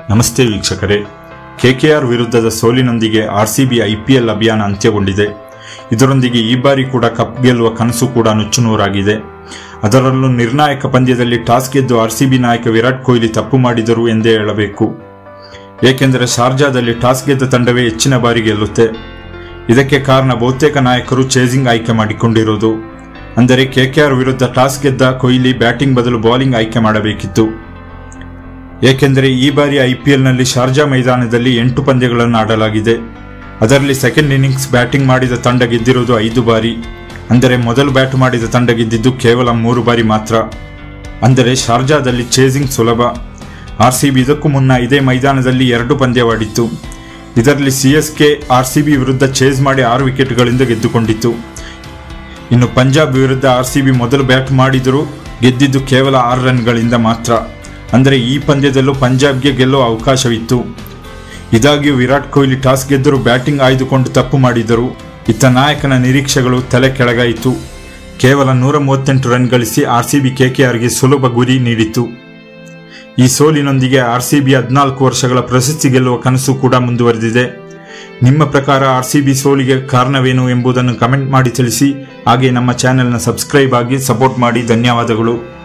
ನಮಸ್ತೆ ವೀಕ್ಷಕರೇ ಕೆಕೆಆರ್ ವಿರುದ್ಧದ ಸೋಲಿನೊಂದಿಗೆ ಆರ್ಸಿಬಿ ಐಪಿಎಲ್ ಅಭಿಯಾನ ಅಂತ್ಯಗೊಂಡಿದೆ ಇದರೊಂದಿಗೆ ಈ ಬಾರಿ ಕೂಡ ಕಪ್ ಗೆಲ್ಲುವ ಕನಸು ಕೂಡ ನುಚ್ಚುನೂರಾಗಿದೆ ಅದರಲ್ಲೂ ನಿರ್ಣಾಯಕ ಪಂದ್ಯದಲ್ಲಿ ಟಾಸ್ ಗೆದ್ದು ಆರ್ಸಿಬಿ ನಾಯಕ ವಿರಾಟ್ ಕೊಹ್ಲಿ ತಪ್ಪು ಮಾಡಿದರು ಎಂದೇ ಹೇಳಬೇಕು ಏಕೆಂದರೆ ಶಾರ್ಜಾದಲ್ಲಿ ಟಾಸ್ ಗೆದ್ದ ತಂಡವೇ ಹೆಚ್ಚಿನ ಬಾರಿ ಗೆಲ್ಲುತ್ತೆ ಇದಕ್ಕೆ ಕಾರಣ ಬಹುತೇಕ ನಾಯಕರು ಚೇಸಿಂಗ್ ಆಯ್ಕೆ ಮಾಡಿಕೊಂಡಿರುವುದು ಅಂದರೆ ಕೆಕೆಆರ್ ವಿರುದ್ಧ ಟಾಸ್ ಗೆದ್ದ ಕೊಹ್ಲಿ ಬ್ಯಾಟಿಂಗ್ ಬದಲು ಬೌಲಿಂಗ್ ಆಯ್ಕೆ ಮಾಡಬೇಕಿತ್ತು ಏಕೆಂದರೆ ಈ ಬಾರಿ ಐಪಿಎಲ್ನಲ್ಲಿ ಶಾರ್ಜಾ ಮೈದಾನದಲ್ಲಿ ಎಂಟು ಪಂದ್ಯಗಳನ್ನು ಆಡಲಾಗಿದೆ ಅದರಲ್ಲಿ ಸೆಕೆಂಡ್ ಇನ್ನಿಂಗ್ಸ್ ಬ್ಯಾಟಿಂಗ್ ಮಾಡಿದ ತಂಡ ಗೆದ್ದಿರುವುದು ಐದು ಬಾರಿ ಅಂದರೆ ಮೊದಲು ಬ್ಯಾಟ್ ಮಾಡಿದ ತಂಡ ಗೆದ್ದಿದ್ದು ಕೇವಲ ಮೂರು ಬಾರಿ ಮಾತ್ರ ಅಂದರೆ ಶಾರ್ಜಾದಲ್ಲಿ ಚೇಸಿಂಗ್ ಸುಲಭ ಆರ್ಸಿಬಿ ಇದಕ್ಕೂ ಮುನ್ನ ಇದೇ ಮೈದಾನದಲ್ಲಿ ಎರಡು ಪಂದ್ಯವಾಡಿತ್ತು ಇದರಲ್ಲಿ ಸಿಎಸ್ಕೆ ಆರ್ಸಿಬಿ ವಿರುದ್ಧ ಚೇಸ್ ಮಾಡಿ ಆರು ವಿಕೆಟ್ಗಳಿಂದ ಗೆದ್ದುಕೊಂಡಿತ್ತು ಇನ್ನು ಪಂಜಾಬ್ ವಿರುದ್ಧ ಆರ್ಸಿಬಿ ಮೊದಲು ಬ್ಯಾಟ್ ಮಾಡಿದರೂ ಗೆದ್ದಿದ್ದು ಕೇವಲ ಆರು ರನ್ಗಳಿಂದ ಮಾತ್ರ ಅಂದರೆ ಈ ಪಂದ್ಯದಲ್ಲೂ ಪಂಜಾಬ್ಗೆ ಗೆಲ್ಲುವ ಅವಕಾಶವಿತ್ತು ಇದಾಗಿಯೂ ವಿರಾಟ್ ಕೊಹ್ಲಿ ಟಾಸ್ ಗೆದ್ದರೂ ಬ್ಯಾಟಿಂಗ್ ಆಯ್ದುಕೊಂಡು ತಪ್ಪು ಮಾಡಿದರು ಇತ್ತ ನಾಯಕನ ನಿರೀಕ್ಷೆಗಳು ತಲೆ ಕೆಳಗಾಯಿತು ಕೇವಲ ನೂರ ಮೂವತ್ತೆಂಟು ರನ್ ಗಳಿಸಿ ಆರ್ಸಿಬಿ ಕೆಕೆಆರ್ಗೆ ಸುಲಭ ಗುರಿ ನೀಡಿತು ಈ ಸೋಲಿನೊಂದಿಗೆ ಆರ್ಸಿಬಿ ಹದಿನಾಲ್ಕು ವರ್ಷಗಳ ಪ್ರಶಸ್ತಿ ಗೆಲ್ಲುವ ಕನಸು ಕೂಡ ಮುಂದುವರೆದಿದೆ ನಿಮ್ಮ ಪ್ರಕಾರ ಆರ್ಸಿಬಿ ಸೋಲಿಗೆ ಕಾರಣವೇನು ಎಂಬುದನ್ನು ಕಮೆಂಟ್ ಮಾಡಿ ತಿಳಿಸಿ ಹಾಗೆ ನಮ್ಮ ಚಾನೆಲ್ನ ಸಬ್ಸ್ಕ್ರೈಬ್ ಆಗಿ ಸಪೋರ್ಟ್ ಮಾಡಿ ಧನ್ಯವಾದಗಳು